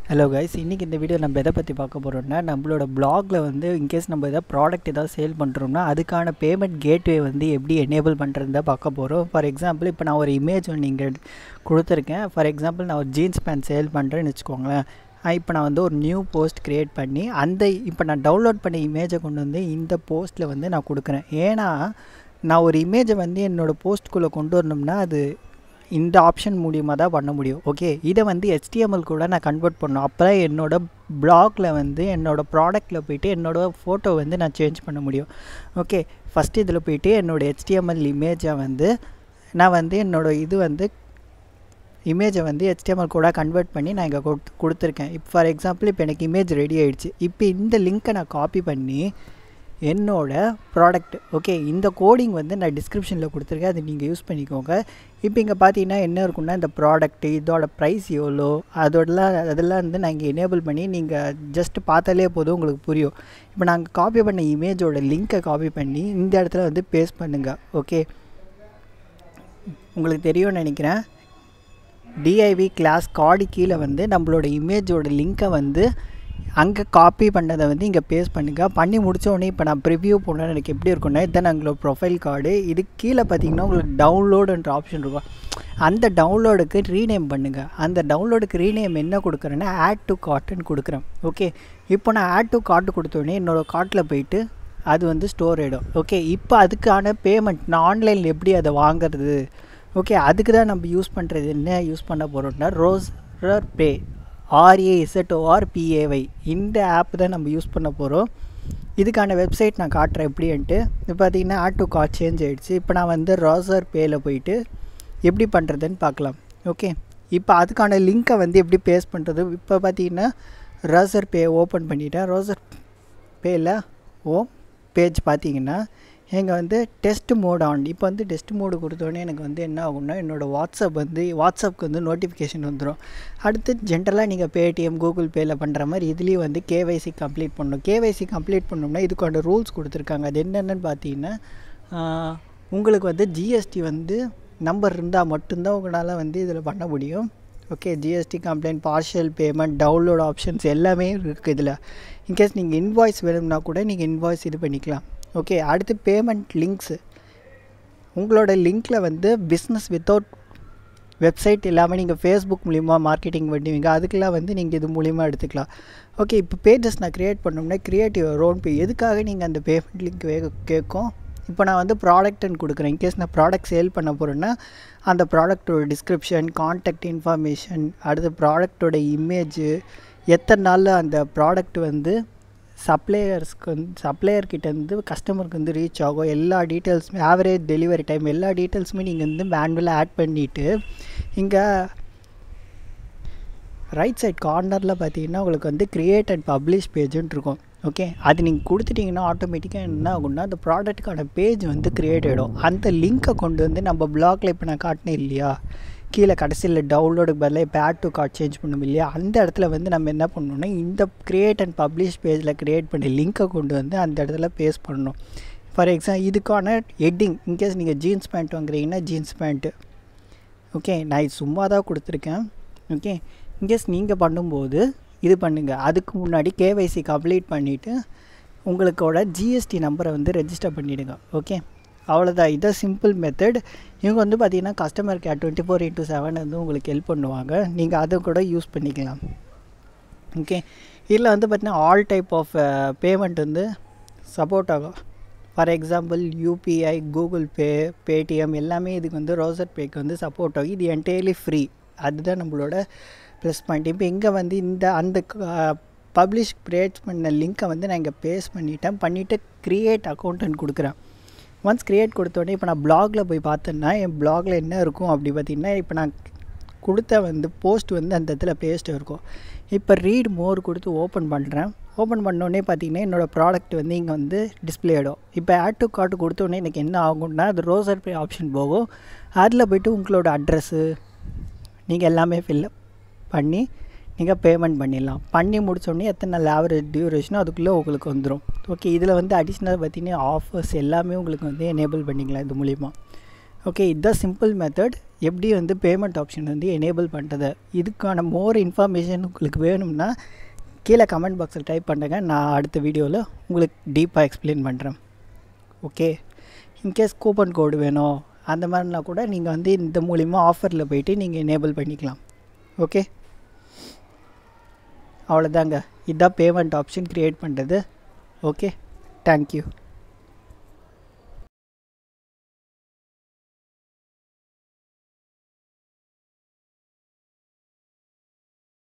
hello guys இன்றைக்கி இந்த video நம்ம எதை பற்றி பார்க்க போகிறோம்னா நம்மளோட பிளாகில் வந்து இன்கேஸ் நம்ம எதாவது ப்ராடக்ட் ஏதாவது சேல் பண்ணுறோம்னா அதுக்கான பேமெண்ட் கேட்வே வந்து எப்படி எனேபிள் பண்ணுறதா பார்க்க போகிறோம் ஃபார் எக்ஸாம்பிள் இப்போ நான் ஒரு இமேஜ் ஒன்று இங்கே கொடுத்துருக்கேன் ஃபார் எக்ஸாம்பிள் நான் ஒரு ஜீன்ஸ் பேண்ட் சேல் பண்ணுறேன்னு வச்சுக்கோங்களேன் இப்போ நான் வந்து ஒரு நியூ போஸ்ட் க்ரியேட் பண்ணி அந்த இப்போ நான் டவுன்லோட் பண்ண இமேஜை கொண்டு வந்து இந்த போஸ்ட்டில் வந்து நான் கொடுக்குறேன் ஏன்னா நான் ஒரு இமேஜை வந்து என்னோடய போஸ்ட்குள்ளே கொண்டு வரணும்னா அது இந்த ஆப்ஷன் மூலியமாக தான் பண்ண முடியும் ஓகே இதை வந்து ஹெச்டிஎம்எல் கூட நான் கன்வெர்ட் பண்ணணும் அப்போ தான் என்னோடய பிளாகில் வந்து என்னோடய ப்ராடக்ட்டில் போயிட்டு என்னோடய ஃபோட்டோ வந்து நான் சேஞ்ச் பண்ண முடியும் ஓகே ஃபஸ்ட்டு இதில் போயிட்டு என்னோடய ஹெச்டிஎம்எல் இமேஜை வந்து நான் வந்து என்னோடய இது வந்து இமேஜை வந்து ஹெச்டிஎம்எல் கூட கன்வெர்ட் பண்ணி நான் இங்கே கொடுத்து கொடுத்துருக்கேன் இப்போ ஃபார் எக்ஸாம்பிள் இப்போ எனக்கு இமேஜ் ரெடி ஆகிடுச்சு இப்போ இந்த லிங்க்கை நான் காப்பி பண்ணி என்னோட ப்ராடக்ட் ஓகே இந்த கோடிங் வந்து நான் டிஸ்கிரிப்ஷனில் கொடுத்துருக்கேன் அதை நீங்கள் யூஸ் பண்ணிக்கோங்க இப்போ இங்கே பார்த்தீங்கன்னா என்ன இருக்குன்னா இந்த ப்ராடக்ட் இதோட ப்ரைஸ் எவ்வளோ அதோடலாம் அதெல்லாம் வந்து நான் இங்கே எனேபிள் பண்ணி நீங்கள் ஜஸ்ட் பார்த்தாலே போதும் உங்களுக்கு புரியும் இப்போ நாங்கள் காப்பி பண்ண இமேஜோட லிங்க்கை காப்பி பண்ணி இந்த இடத்துல வந்து பேஸ்ட் பண்ணுங்கள் ஓகே உங்களுக்கு தெரியும்னு நினைக்கிறேன் டிஐவி கிளாஸ் கார்டு கீழே வந்து நம்மளோட இமேஜோட லிங்க்கை வந்து அங்கே காப்பி பண்ணதை வந்து இங்கே பேஸ்ட் பண்ணுங்க பண்ணி முடித்த உடனே இப்போ நான் ப்ரிவ்யூ போனால் எனக்கு எப்படி இருக்கும்னா இதுதான் எங்களோட ப்ரொஃபைல் கார்டு இது கீழே பார்த்தீங்கன்னா உங்களுக்கு டவுன்லோடுன்ற ஆப்ஷன் இருக்கும் அந்த டவுன்லோடுக்கு ரீநேம் பண்ணுங்கள் அந்த டவுன்லோடுக்கு ரீநேம் என்ன கொடுக்குறேன்னா ஆட் டு கார்ட்டுன்னு கொடுக்குறேன் ஓகே இப்போ நான் ஆட் டு கார்ட்டு கொடுத்தோடனே என்னோடய கார்ட்டில் போயிட்டு அது வந்து ஸ்டோர் ஆகிடும் ஓகே இப்போ அதுக்கான பேமெண்ட் நான் ஆன்லைனில் எப்படி அதை வாங்குறது ஓகே அதுக்கு தான் நம்ம யூஸ் பண்ணுறது என்ன யூஸ் பண்ண போகிறோம்னா ரோஸ் பே ஆர்ஏஎஸ்எட்ஓஆர் பிஏவை இந்த ஆப் தான் நம்ம யூஸ் பண்ண போகிறோம் இதுக்கான வெப்சைட் நான் காட்டுறேன் எப்படின்ட்டு இப்போ பார்த்தீங்கன்னா ஆட்டோ கார்ட் சேஞ்ச் ஆகிடுச்சு இப்போ நான் வந்து ரோசர் பேயில் போயிட்டு எப்படி பண்ணுறதுன்னு பார்க்கலாம் ஓகே இப்போ அதுக்கான லிங்க்கை வந்து எப்படி பேஸ் பண்ணுறது இப்போ பார்த்தீங்கன்னா ரோசர் பே ஓப்பன் பண்ணிட்டேன் ரோசர் பேயில் ஓ பேஜ் பார்த்தீங்கன்னா எங்கே வந்து டெஸ்ட் மோட் ஆன் இப்போ வந்து டெஸ்ட் மோடு கொடுத்தோடனே எனக்கு வந்து என்ன ஆகும்னா என்னோடய வாட்ஸ்அப் வந்து வாட்ஸ்அப்க்கு வந்து நோட்டிஃபிகேஷன் வந்துடும் அடுத்து ஜென்ரலாக நீங்கள் பேடிஎம் கூகுள் பேயில் பண்ணுற மாதிரி இதுலேயும் வந்து கேவைசி கம்ப்ளீட் பண்ணணும் கேவைசி கம்ப்ளீட் பண்ணோம்னா இதுக்கான ரூல்ஸ் கொடுத்துருக்காங்க அது என்னென்னு பார்த்தீங்கன்னா உங்களுக்கு வந்து ஜிஎஸ்டி வந்து நம்பர் இருந்தால் மட்டும்தான் உங்களால் வந்து இதில் பண்ண முடியும் okay GST complaint partial payment download options எல்லாமே இருக்குது இதில் இன்கேஸ் நீங்கள் இன்வாய்ஸ் வேணும்னா கூட நீங்கள் இன்வாய்ஸ் இது பண்ணிக்கலாம் ஓகே அடுத்து பேமெண்ட் லிங்க்ஸு உங்களோட லிங்க்கில் வந்து பிஸ்னஸ் வித்தவுட் வெப்சைட் இல்லாமல் நீங்கள் ஃபேஸ்புக் மூலிமா மார்க்கெட்டிங் பண்ணுவீங்க அதுக்கெல்லாம் வந்து நீங்கள் இது மூலிமா எடுத்துக்கலாம் ஓகே இப்போ பேஜஸ் நான் க்ரியேட் பண்ணோம்னா க்ரியேட்டிவ் ரோன் பே எதுக்காக நீங்கள் அந்த பேமெண்ட் லிங்க் வே கேட்கும் இப்போ நான் வந்து ப்ராடக்ட்னு கொடுக்குறேன் இன்கேஸ் நான் ப்ராடக்ட் சேல் பண்ண போகிறேன்னா அந்த ப்ராடக்டோட டிஸ்கிரிப்ஷன் கான்டாக்ட் இன்ஃபர்மேஷன் அடுத்து ப்ராடக்டோட இமேஜு எத்தனை நாளில் அந்த ப்ராடக்ட் வந்து சப்ளையர்ஸ்க்கு வந்து சப்ளையர்கிட்டேருந்து கஸ்டமருக்கு வந்து ரீச் ஆகும் எல்லா டீட்டெயில்ஸுமே ஆவரேஜ் டெலிவரி டைம் எல்லா டீட்டெயில்ஸுமே நீங்கள் வந்து மேனுவலாக ஆட் பண்ணிவிட்டு இங்கே ரைட் சைட் கார்னரில் பார்த்தீங்கன்னா உங்களுக்கு வந்து க்ரியேட் அண்ட் பப்ளிஷ் பேஜுன்னு இருக்கும் ஓகே அது நீங்கள் கொடுத்துட்டிங்கன்னா ஆட்டோமேட்டிக்காக என்ன ஆகும்னா அந்த ப்ராடக்ட்டுக்கான பேஜ் வந்து க்ரியேட் ஆகிடும் அந்த லிங்க்கை கொண்டு வந்து நம்ம பிளாக்ல இப்போ நான் காட்டினேன் இல்லையா கீழே கடைசியில் டவுன்லோடுக்கு பதிலாக இப்போ ஆட் டு கார்ட் சேஞ்ச் பண்ணும் இல்லையா அந்த இடத்துல வந்து நம்ம என்ன பண்ணணும்னா இந்த க்ரியேட் அண்ட் பப்ளிஷ் பேஜில் க்ரியேட் பண்ணி லிங்க்கை கொண்டு வந்து அந்த இடத்துல பேஸ் பண்ணணும் ஃபார் எக்ஸாம்பிள் இதுக்கான ஹெட்டிங் இன்கேஸ் நீங்கள் ஜீன்ஸ் பேண்ட் வாங்குறீங்கன்னா ஜீன்ஸ் பேண்ட்டு ஓகே நான் இது சும்மா தான் கொடுத்துருக்கேன் ஓகே இன்கேஸ் நீங்கள் பண்ணும்போது இது பண்ணுங்கள் அதுக்கு முன்னாடி கேவைசி கம்ப்ளீட் பண்ணிவிட்டு உங்களுக்கோட ஜிஎஸ்டி நம்பரை வந்து ரெஜிஸ்டர் பண்ணிவிடுங்க ஓகே அவ்வளோதான் இதான் சிம்பிள் மெத்தட் இவங்க வந்து பார்த்திங்கன்னா customer care twenty four into seven வந்து உங்களுக்கு ஹெல்ப் பண்ணுவாங்க நீங்கள் அதை கூட யூஸ் பண்ணிக்கலாம் ஓகே இதில் வந்து பார்த்திங்கன்னா ஆல் டைப் ஆஃப் பேமெண்ட் வந்து சப்போர்ட் ஆகும் for example UPI Google Pay Paytm எல்லாமே இதுக்கு வந்து ரோசர் பேக்கு வந்து சப்போர்ட் ஆகும் இது என்டையர்லி ஃப்ரீ அதுதான் நம்மளோட ப்ளஸ் பாயிண்ட் இப்போ இங்கே வந்து இந்த அந்த பப்ளிஷ் க்ரியேட் பண்ண லிங்க்கை வந்து நான் இங்கே பேஸ் பண்ணிட்டேன் பண்ணிவிட்டு க்ரியேட் அக்கௌண்ட்டுன்னு கொடுக்குறேன் ஒன்ஸ் க்ரியேட் கொடுத்தோடனே இப்போ நான் ப்ளாகில் போய் பார்த்தேன்னா என் ப்ளாகில் என்ன இருக்கும் அப்படி பார்த்திங்கன்னா இப்போ நான் கொடுத்த வந்து போஸ்ட் வந்து அந்த இடத்துல பேஸ்ட் இருக்கும் இப்போ ரீட் மோர் கொடுத்து ஓப்பன் பண்ணுறேன் ஓப்பன் பண்ணோடனே பார்த்தீங்கன்னா என்னோடய ப்ராடக்ட் வந்து இங்கே வந்து டிஸ்பிளே ஆகிடும் இப்போ ஆட் டு கார்டு கொடுத்தோடனே எனக்கு என்ன ஆகும்னா அது ரோசர் பே ஆப்ஷன் போகும் அதில் போய்ட்டு உங்களோட அட்ரஸ்ஸு நீங்கள் எல்லாமே ஃபில்லப் பண்ணி நீங்கள் பேமெண்ட் பண்ணிடலாம் பண்ணி முடித்தோடனே எத்தனை நாள் ஆவரேஜ் டியூரேஷனோ அதுக்குள்ளே உங்களுக்கு வந்துடும் ஓகே இதில் வந்து அடிஷ்னல் பார்த்தீங்கன்னா ஆஃபர்ஸ் எல்லாமே உங்களுக்கு வந்து எனேபிள் பண்ணிக்கலாம் இது மூலிமா ஓகே இதுதான் சிம்பிள் மெத்தட் எப்படி வந்து பேமெண்ட் ஆப்ஷன் வந்து எனேபிள் பண்ணுறது இதுக்கான மோர் இன்ஃபர்மேஷன் உங்களுக்கு வேணும்னா கீழே கமெண்ட் பாக்ஸில் டைப் பண்ணுங்க நான் அடுத்த வீடியோவில் உங்களுக்கு டீப்பாக எக்ஸ்பிளைன் பண்ணுறேன் ஓகே இன்கேஸ் கூப்பன் கோடு வேணும் அந்த மாதிரினா கூட நீங்கள் வந்து இந்த மூலிமா ஆஃபரில் போயிட்டு நீங்கள் எனேபிள் பண்ணிக்கலாம் ஓகே அவ்வளோதாங்க இதுதான் பேமெண்ட் ஆப்ஷன் க்ரியேட் பண்ணுறது ஓகே தேங்க்யூ